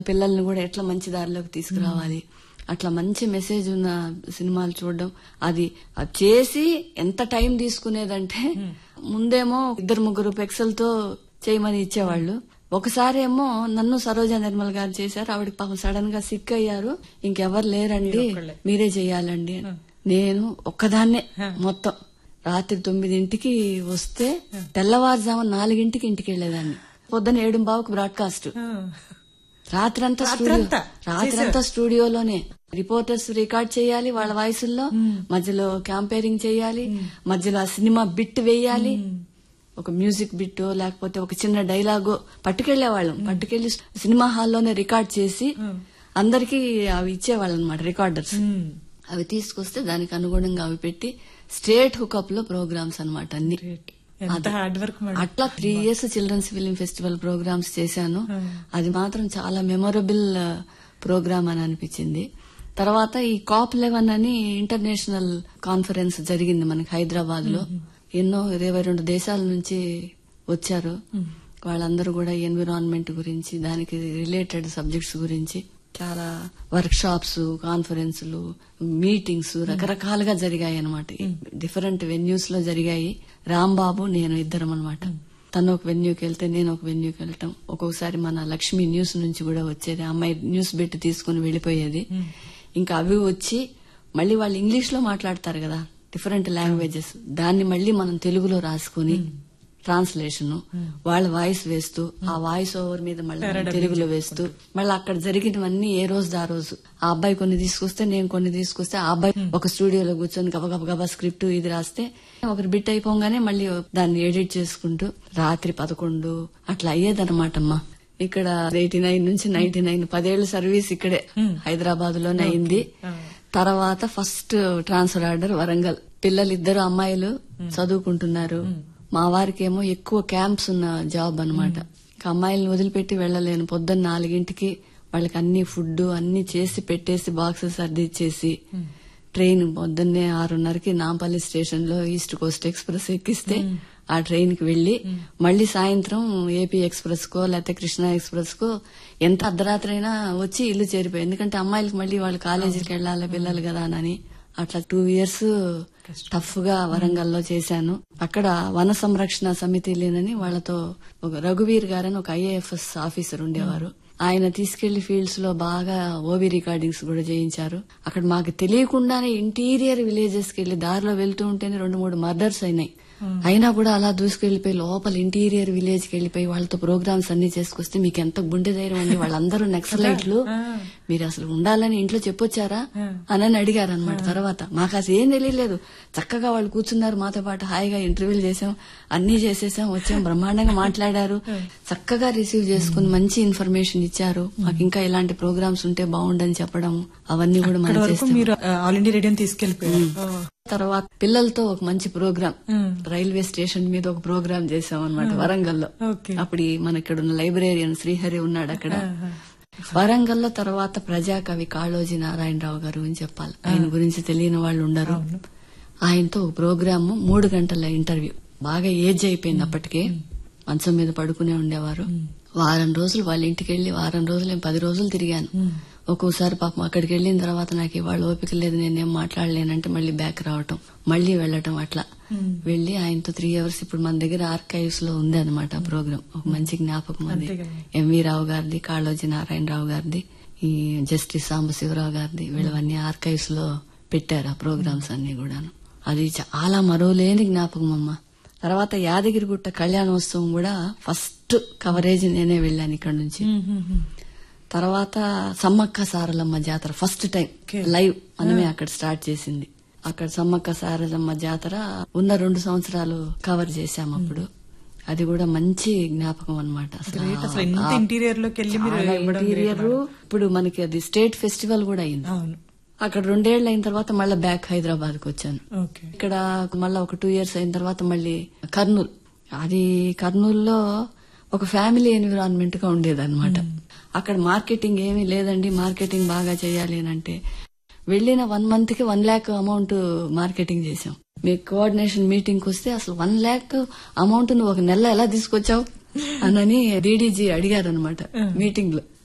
పిల్లల్ని కూడా ఎట్లా మంచి దారిలోకి తీసుకురావాలి అట్లా మంచి మెసేజ్ ఉన్న సినిమాలు చూడడం అది అది చేసి ఎంత టైం తీసుకునేదంటే ముందేమో ఇద్దరు ముగ్గురు పెక్సెల్తో చేయమని ఇచ్చేవాళ్ళు ఒకసారి ఏమో నన్ను సరోజ నిర్మల్ గారు చేశారు ఆవిడకి పాపం సడన్ గా సిక్ అయ్యారు ఇంకెవరు లేరండి మీరే చెయ్యాలండి అని. నేను ఒక్కదాన్నే మొత్తం రాత్రి తొమ్మిదింటికి వస్తే తెల్లవారుజామున నాలుగింటికి ఇంటికి వెళ్లేదాన్ని పొద్దున ఏడు బావుకు బ్రాడ్కాస్ట్ రాత్రంతా స్టూడియో రాత్రంతా రాత్రంతా స్టూడియోలోనే రిపోర్టర్స్ రికార్డ్ చేయాలి వాళ్ళ వాయిసుల్లో మధ్యలో క్యాంపేరింగ్ చేయాలి మధ్యలో ఆ సినిమా బిట్ వేయాలి ఒక మ్యూజిక్ బిట్టో లేకపోతే ఒక చిన్న డైలాగో పట్టుకెళ్లే వాళ్ళం పట్టుకెళ్లి సినిమా హాల్లోనే రికార్డ్ చేసి అందరికీ అవి ఇచ్చేవాళ్ళం అనమాట రికార్డర్స్ అవి తీసుకొస్తే దానికి అనుగుణంగా అవి పెట్టి స్టేట్ హుకప్ లో ప్రోగ్రామ్స్ అనమాట అన్ని ఎంత హార్డ్ వర్క్ మేడం అట్లా three years children's film festival programs చేశాను అది మాత్రం చాలా మెమొరబుల్ ప్రోగ్రామ్ అని అనిపించింది తర్వాత ఈ కాప్ లెవెన్ అని ఇంటర్నేషనల్ కాన్ఫరెన్స్ జరిగింది మనకి హైదరాబాద్ లో ఎన్నో ఇరవై రెండు దేశాల నుంచి వచ్చారు వాళ్ళందరూ కూడా ఎన్విరాన్మెంట్ గురించి దానికి రిలేటెడ్ సబ్జెక్ట్స్ గురించి చాలా వర్క్ షాప్స్ కాన్ఫరెన్సులు మీటింగ్స్ రకరకాలుగా జరిగాయి అనమాట డిఫరెంట్ వెన్యూస్ లో జరిగాయి రాంబాబు నేను ఇద్దరం అనమాట తను ఒక వెన్యూకి వెళ్తే నేను ఒక వెన్యూకి వెళ్ళటం ఒక్కొక్కసారి మన లక్ష్మి న్యూస్ నుంచి కూడా వచ్చేది ఆ అమ్మాయి న్యూస్ పెట్టి తీసుకుని వెళ్ళిపోయేది ఇంకా అవి వచ్చి మళ్ళీ వాళ్ళు ఇంగ్లీష్ లో మాట్లాడతారు కదా డిఫరెంట్ లాంగ్వేజెస్ దాన్ని మళ్ళీ మనం తెలుగులో రాసుకుని ట్రాన్స్లేషన్ వాళ్ళ వాయిస్ వేస్తూ ఆ వాయిస్ ఓవర్ మీద మళ్ళీ మనం తెలుగులో వేస్తూ మళ్ళీ అక్కడ జరిగినవన్నీ ఏ రోజు ఆ రోజు ఆ అబ్బాయి కొన్ని తీసుకొస్తే నేను కొన్ని తీసుకొస్తే ఆ అబ్బాయి ఒక స్టూడియోలో కూర్చొని గబ గబ గబా స్క్రిప్ట్ ఇది రాస్తే ఒకరు బిట్ అయిపోగానే మళ్ళీ దాన్ని ఎడిట్ చేసుకుంటూ రాత్రి పదకొండు అట్లా అయ్యేదన్నమాట అమ్మా ఇక్కడ ఎయిటీ నైన్ నుంచి నైన్టీ నైన్ పదేళ్ల సర్వీస్ ఇక్కడే హైదరాబాద్ లోనే అయింది తర్వాత ఫస్ట్ ట్రాన్స్ఫర్ ఆర్డర్ వరంగల్ పిల్లలు ఇద్దరు అమ్మాయిలు చదువుకుంటున్నారు మా వారికేమో ఎక్కువ క్యాంప్స్ ఉన్న జాబ్ అన్నమాట ఇంకా అమ్మాయిలను వదిలిపెట్టి వెళ్ళలేను పొద్దున్న నాలుగింటికి వాళ్ళకి అన్ని ఫుడ్ అన్ని చేసి పెట్టేసి బాక్సెస్ అర్దిచ్చేసి ట్రైన్ పొద్దున్నే ఆరున్నరకి నాంపల్లి స్టేషన్ లో ఈస్ట్ కోస్ట్ ఎక్స్ప్రెస్ ఎక్కిస్తే ఆ ట్రైన్ కి వెళ్లి మళ్ళీ సాయంత్రం ఏపీ ఎక్స్ప్రెస్ కో లేకపోతే కృష్ణా ఎక్స్ప్రెస్ కో ఎంత అర్ధరాత్రి అయినా వచ్చి ఇల్లు చేరిపోయి ఎందుకంటే అమ్మాయిలకి మళ్ళీ వాళ్ళు కాలేజీకి వెళ్ళాలి పిల్లలు కదా అని అట్లా టూ ఇయర్స్ టఫ్ గా వరంగల్లో చేశాను అక్కడ వన సంరక్షణ సమితి లేనని వాళ్ళతో ఒక రఘువీర్ గారని ఒక ఐఏఎఫ్ఎస్ ఆఫీసర్ ఉండేవారు ఆయన తీసుకెళ్లి ఫీల్డ్స్ లో బాగా ఓబీ రికార్డింగ్స్ కూడా చేయించారు అక్కడ మాకు తెలియకుండానే ఇంటీరియర్ విలేజెస్ కి వెళ్లి దారిలో వెళ్తూ ఉంటేనే రెండు మూడు మర్డర్స్ అయినాయి అయినా కూడా అలా దూసుకెళ్లిపోయి లోపల ఇంటీరియర్ విలేజ్ కి వెళ్లిపోయి వాళ్ళతో ప్రోగ్రామ్స్ అన్ని చేసుకొస్తే మీకు ఎంత గుండె ధైర్యం అండి వాళ్ళందరూ నక్సలైట్లు మీరు అసలు ఉండాలని ఇంట్లో చెప్పొచ్చారా అని అడిగారు అనమాట తర్వాత మాకు అసలు ఏం తెలియలేదు చక్కగా వాళ్ళు కూర్చున్నారు మాతో పాటు హాయిగా ఇంటర్వ్యూలు చేసాం అన్ని చేసేసాం వచ్చాం బ్రహ్మాండంగా మాట్లాడారు చక్కగా రిసీవ్ చేసుకుని మంచి ఇన్ఫర్మేషన్ ఇచ్చారు మాకు ఇంకా ఇలాంటి ప్రోగ్రామ్స్ ఉంటే బాగుండని చెప్పడం అవన్నీ కూడా అక్కడ మనం వరకు చేస్తాం మీరు ఆల్ ఇండియా రేడియోని తీసుకెళ్లిపోయారు ఓ. తర్వాత పిల్లలతో ఒక మంచి ప్రోగ్రామ్ ఉమ్. రైల్వే స్టేషన్ మీద ఒక ప్రోగ్రామ్ చేసాం అనమాట వరంగల్లో ఓకే. అప్పుడు ఈ మన ఇక్కడ ఉన్న లైబ్రేరియన్ శ్రీహరి ఉన్నాడు అక్కడ వరంగల్లో తర్వాత ప్రజాకవి కాళోజీ నారాయణరావు గారు అని చెప్పాలి ఆయన గురించి తెలియని వాళ్ళు ఉండరు ఆయనతో ఒక ప్రోగ్రామ్ మూడు గంటల ఇంటర్వ్యూ బాగా ఏజ్ అయిపోయింది అప్పటికే మంచం మీద పడుకునే ఉండేవారు వారం రోజులు వాళ్ళ ఇంటికి వెళ్లి వారం రోజులు నేను పది రోజులు తిరిగాను ఒక్కోసారి పాపం అక్కడికి వెళ్ళిన తర్వాత నాకు ఇవాళ ఓపిక లేదు నేనేం మాట్లాడలేనంటే మళ్ళీ బ్యాక్ రావటం మళ్ళీ వెళ్ళటం అట్లా వెళ్లి ఆయనతో త్రీ అవర్స్ ఇప్పుడు మన దగ్గర ఆర్కైవ్స్ లో ఉంది అనమాట ఆ ప్రోగ్రామ్ ఒక మంచి జ్ఞాపకం అది అంతే కదా. ఎంవి రావు గారిది కాళోజీ నారాయణరావు గారిది ఈ జస్టిస్ సాంబశివరావు గారిది వీళ్ళవన్నీ ఆర్కైవ్స్ లో పెట్టారు ఆ ప్రోగ్రామ్స్ అన్ని కూడాను అది చాలా మరోలేని జ్ఞాపకం అమ్మ తర్వాత యాదగిరిగుట్ట కళ్యాణోత్సవం కూడా ఫస్ట్ కవరేజ్ నేనే వెళ్ళాను ఇక్కడ నుంచి ఉమ్, ఉమ్, ఉమ్. తర్వాత సమ్మక్క సారలమ్మ జాతర ఫస్ట్ టైం Okay. లైవ్ మనమే అక్కడ స్టార్ట్ చేసింది అక్కడ సమ్మక్క సారలమ్మ జాతర ఉన్న రెండు సంవత్సరాలు కవర్ చేశాం అప్పుడు అది కూడా మంచి జ్ఞాపకం అనమాట Great. అసలు ఇంత interior లోకి వెళ్ళి మీరు ఇవ్వడం ఇంటీరియర్ ఇప్పుడు మనకి అది స్టేట్ ఫెస్టివల్ కూడా అయింది అవును అక్కడ రెండేళ్లు అయిన తర్వాత మళ్ళీ బ్యాక్ హైదరాబాద్ కు వచ్చాను ఓకే ఇక్కడ మళ్ళీ ఒక టూ ఇయర్స్ అయిన తర్వాత మళ్ళీ కర్నూల్ అది కర్నూల్లో ఒక ఫ్యామిలీ ఎన్విరాన్మెంట్ గా ఉండేదన్నమాట అక్కడ మార్కెటింగ్ ఏమీ లేదండి మార్కెటింగ్ బాగా చేయాలి అని అంటే వెళ్ళిన వన్ మంత్ కి వన్ ల్యాక్ అమౌంట్ మార్కెటింగ్ చేసాం మీ కోఆర్డినేషన్ మీటింగ్ వస్తే అసలు వన్ ల్యాక్ అమౌంట్ నువ్వు ఒక నెల ఎలా తీసుకొచ్చావు అనని డీడీజీ అడిగారు అనమాట మీటింగ్ లో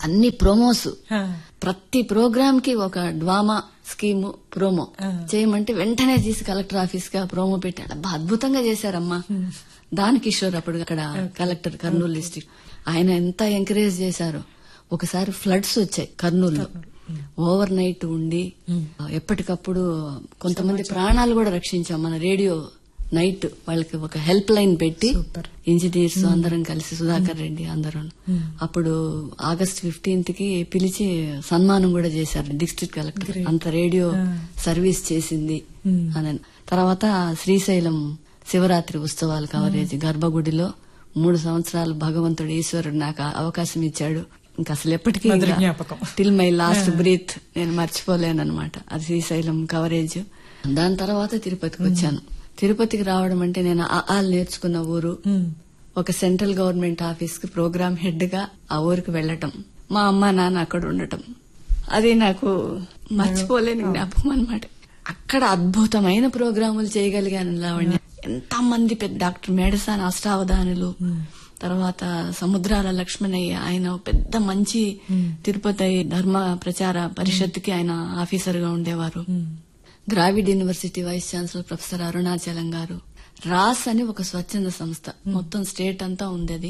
అన్ని ప్రోమోస్ ఆ, ప్రతి ప్రోగ్రామ్ కి ఒక డ్వామా స్కీమ్ ప్రోమో చేయమంటే వెంటనే తీసి కలెక్టర్ ఆఫీస్ గా ప్రోమో పెట్టాడు అబ్బా అద్భుతంగా చేశారమ్మా దాని కిషోర్ అప్పుడు అక్కడ కలెక్టర్ కర్నూలు డిస్టిక్ ఆయన ఎంత ఎంకరేజ్ చేశారో ఒకసారి ఫ్లడ్స్ వచ్చాయి కర్నూలులో ఓవర్ నైట్ ఉండి ఎప్పటికప్పుడు కొంతమంది ప్రాణాలు కూడా రక్షించాం మన రేడియో నైట్ వాళ్ళకి ఒక హెల్ప్ లైన్ పెట్టి సూపర్. ఇంజనీర్స్ అందరం కలిసి సుధాకర్ రెడ్డి అందరూ అప్పుడు ఆగస్ట్ ఫిఫ్టీన్త్ కి పిలిచి సన్మానం కూడా చేశారు డిస్ట్రిక్ట్ కలెక్టర్ అంత రేడియో సర్వీస్ చేసింది అని తర్వాత శ్రీశైలం శివరాత్రి ఉత్సవాలు కవరేజ్ గర్భగుడిలో మూడు సంవత్సరాలు భగవంతుడు ఈశ్వరుడు నాకు ఆ అవకాశం ఇచ్చాడు ఇంకా అసలు ఎప్పటికీ మధుర జ్ఞాపకం. టిల్ మై లాస్ట్ బ్రీత్ నేను మర్చిపోలేను అనమాట అది శ్రీశైలం కవరేజ్ దాని తర్వాత తిరుపతికి వచ్చాను తిరుపతికి రావడం అంటే నేను ఆ ఆలు నేర్చుకున్న ఊరు ఉమ్, ఒక సెంట్రల్ గవర్నమెంట్ ఆఫీస్ కి ప్రోగ్రామ్ హెడ్ గా ఆ ఊరికి వెళ్లటం మా అమ్మ నాన్న అక్కడ ఉండటం అది నాకు మర్చిపోలేని జ్ఞాపకం అనమాట అక్కడ అద్భుతమైన ప్రోగ్రాములు చేయగలిగాను లావణ్య ఎంత మంది పెద్ద డాక్టర్ మేడసాని అష్టావధానులు తర్వాత సముద్రాల లక్ష్మణయ్య ఆయన ఒక పెద్ద మంచి తిరుపతి ధర్మ ప్రచార పరిషత్కి ఆయన ఆఫీసర్ గా ఉండేవారు Dravid university vice chancellor professor Arunachalam garu రాస్ అని ఒక స్వచ్ఛంద సంస్థ మొత్తం స్టేట్ అంతా ఉంది అది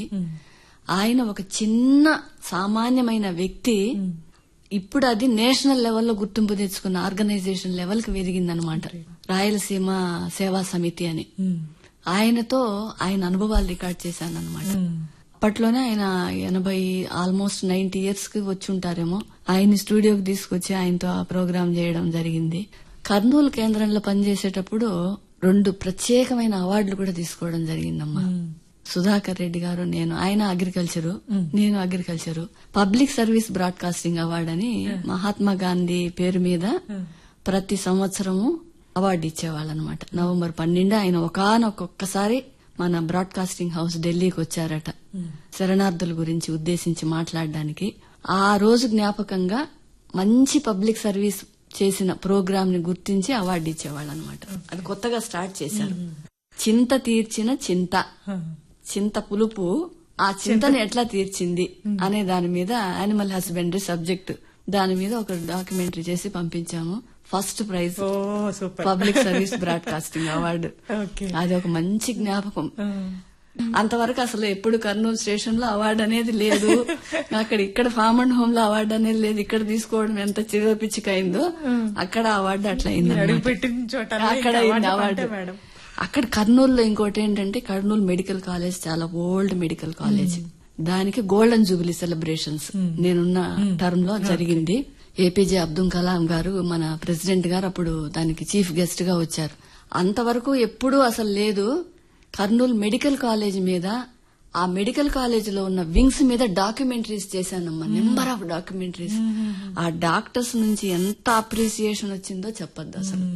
ఆయన ఒక చిన్న సామాన్యమైన వ్యక్తి ఇప్పుడు అది నేషనల్ లెవెల్లో గుర్తింపు తెచ్చుకున్న ఆర్గనైజేషన్ లెవెల్ కి ఎదిగిందనమాట రాయలసీమ సేవా సమితి అని ఉమ్, ఆయనతో ఆయన అనుభవాలు రికార్డ్ చేశాను అనమాట ఉమ్, అప్పట్లోనే ఆయన ఎనభై ఆల్మోస్ట్ నైన్టీ ఇయర్స్ కి వచ్చి ఉంటారేమో ఆయన స్టూడియోకి తీసుకొచ్చి ఆయనతో ఆ ప్రోగ్రామ్ చేయడం జరిగింది కర్నూలు కేంద్రంలో పనిచేసేటప్పుడు రెండు ప్రత్యేకమైన అవార్డులు కూడా తీసుకోవడం జరిగిందమ్మా సుధాకర్ రెడ్డి గారు నేను ఆయన అగ్రికల్చరు నేను agriculture public service broadcasting award అని మహాత్మా గాంధీ పేరు మీద ప్రతి సంవత్సరము అవార్డు ఇచ్చేవాళ్ళు అనమాట నవంబర్ పన్నెండు ఆయన ఒకానొక్కొక్కసారి మన బ్రాడ్కాస్టింగ్ హౌస్ ఢిల్లీకి వచ్చారట శరణార్థుల గురించి ఉద్దేశించి మాట్లాడడానికి ఆ రోజు జ్ఞాపకంగా మంచి పబ్లిక్ సర్వీస్ చేసిన ప్రోగ్రామ్ ని గుర్తించి అవార్డు ఇచ్చేవాళ్ళు అనమాట అది కొత్తగా స్టార్ట్ చేశారు చింత తీర్చిన చింత ఆ, చింత పులుపు ఆ చింతను ఎట్లా తీర్చింది అనే దాని మీద యానిమల్ హస్బెండరీ సబ్జెక్ట్ దాని మీద ఒక డాక్యుమెంటరీ చేసి పంపించాము ఫస్ట్ ప్రైజ్ ఓ super public service broadcasting award okay అది ఒక మంచి జ్ఞాపకం ఆ, అంతవరకు అసలు ఎప్పుడు కర్నూలు స్టేషన్ లో అవార్డు అనేది లేదు అక్కడ ఇక్కడ ఫార్మ్ అండ్ హోమ్ లో అవార్డు అనేది లేదు ఇక్కడ తీసుకోవడం ఎంత చిరపిచ్చికైందో అక్కడ అవార్డు అట్లా మీరు అడుగు అయింది పెట్టిన చోట అక్కడ అయింది అవార్డు మేడం అక్కడ కర్నూలులో ఇంకోటి ఏంటంటే కర్నూలు మెడికల్ కాలేజ్ చాలా ఓల్డ్ మెడికల్ కాలేజ్ దానికి గోల్డెన్ జూబిలీ సెలబ్రేషన్స్ నేనున్న టర్మ్ లో జరిగింది ఏపీజే అబ్దుల్ కలాం గారు మన ప్రెసిడెంట్ గారు అప్పుడు దానికి చీఫ్ గెస్ట్ గా వచ్చారు అంతవరకు ఎప్పుడూ అసలు లేదు కర్నూలు మెడికల్ కాలేజ్ మీద ఆ మెడికల్ కాలేజ్ లో ఉన్న వింగ్స్ మీద డాక్యుమెంటరీస్ చేశానమ్మా నెంబర్ ఆఫ్ డాక్యుమెంటరీస్ ఆ డాక్టర్స్ నుంచి ఎంత అప్రిసియేషన్ వచ్చిందో చెప్పొద్దు అసలు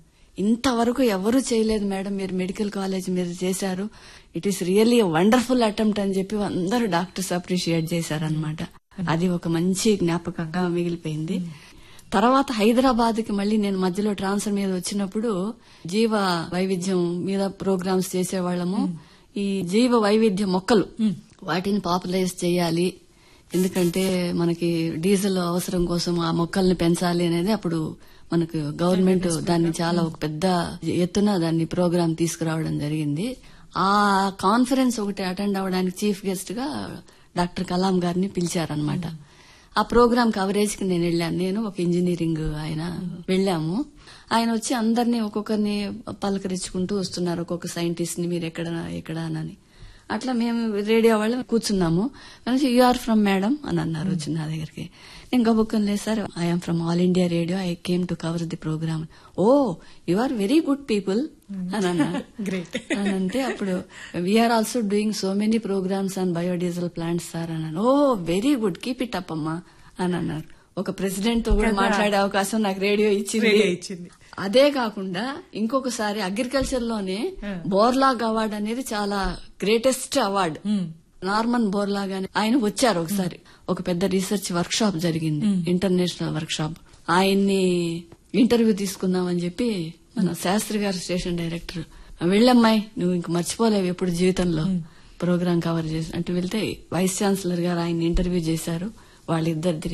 ఇంతవరకు ఎవరు చేయలేదు మేడం మీరు మెడికల్ కాలేజ్ మీరు చేశారు it is really wonderful attempt అని చెప్పి అందరూ డాక్టర్స్ అప్రిషియేట్ చేశారనమాట అది ఒక మంచి జ్ఞాపకంగా మిగిలిపోయింది తర్వాత హైదరాబాద్ కి మళ్ళీ నేను మధ్యలో ట్రాన్స్ఫర్ మీద వచ్చినప్పుడు జీవ వైవిధ్యం మీద ప్రోగ్రామ్స్ చేసేవాళ్ళము ఈ జీవ వైవిధ్య మొక్కలు వాటిని పాపులైజ్ చేయాలి ఎందుకంటే మనకి డీజిల్ అవసరం కోసం ఆ మొక్కల్ని పెంచాలి అనేది అప్పుడు మనకు గవర్నమెంట్ దాన్ని చాలా ఒక పెద్ద ఎత్తున దాన్ని ప్రోగ్రామ్ తీసుకురావడం జరిగింది ఆ కాన్ఫరెన్స్ ఒకటి అటెండ్ అవ్వడానికి చీఫ్ గెస్ట్ గా డాక్టర్ కలాం గారిని పిలిచారనమాట ఆ ప్రోగ్రామ్ కవరేజ్ కి నేను వెళ్ళాను నేను ఒక ఇంజనీరింగ్ ఆయన వెళ్ళాము ఆయన వచ్చి అందరినీ ఒక్కొక్కరిని పలకరించుకుంటూ వస్తున్నారు ఒక్కొక్క సైంటిస్ట్ ని మీరు ఎక్కడ ఎక్కడ అని అట్లా మేము రేడియో వాళ్ళు కూర్చున్నాము యు ఆర్ ఫ్రమ్ మేడం అని అన్నారు వచ్చి నా దగ్గరికి నేను గబుక్కని లేదు sir I'm from all India radio I came to cover the program oh you are very good people అని అన్నారు గ్రేట్ అని అంటే అప్పుడు we are also doing so many programs on biodiesel plants sir అన్నాను oh very good keep it up అమ్మా అని అన్నారు ఒక ప్రెసిడెంట్ తో కూడా కదా. మాట్లాడే అవకాశం నాకు రేడియో ఇచ్చింది రేడియో ఇచ్చింది. అదే కాకుండా ఇంకొకసారి అగ్రికల్చర్ లోనే బోర్లాగ్ అవార్డ్ అనేది చాలా గ్రేటెస్ట్ అవార్డ్ నార్మన్ బోర్లాగ్ అని ఆయన వచ్చారు ఒకసారి ఒక పెద్ద రీసెర్చ్ వర్క్ షాప్ జరిగింది ఇంటర్నేషనల్ వర్క్ షాప్ ఆయన్ని ఇంటర్వ్యూ తీసుకుందామని చెప్పి మన శాస్త్రి గారు స్టేషన్ డైరెక్టర్ వెళ్ళమ్మాయి నువ్వు ఇంక మర్చిపోలేవు ఎప్పుడు జీవితంలో ప్రోగ్రామ్ కవర్ చేసి అంటే వెళ్తే వైస్ ఛాన్సలర్ గారు ఆయన ఇంటర్వ్యూ చేశారు వాళ్ళిద్దరిది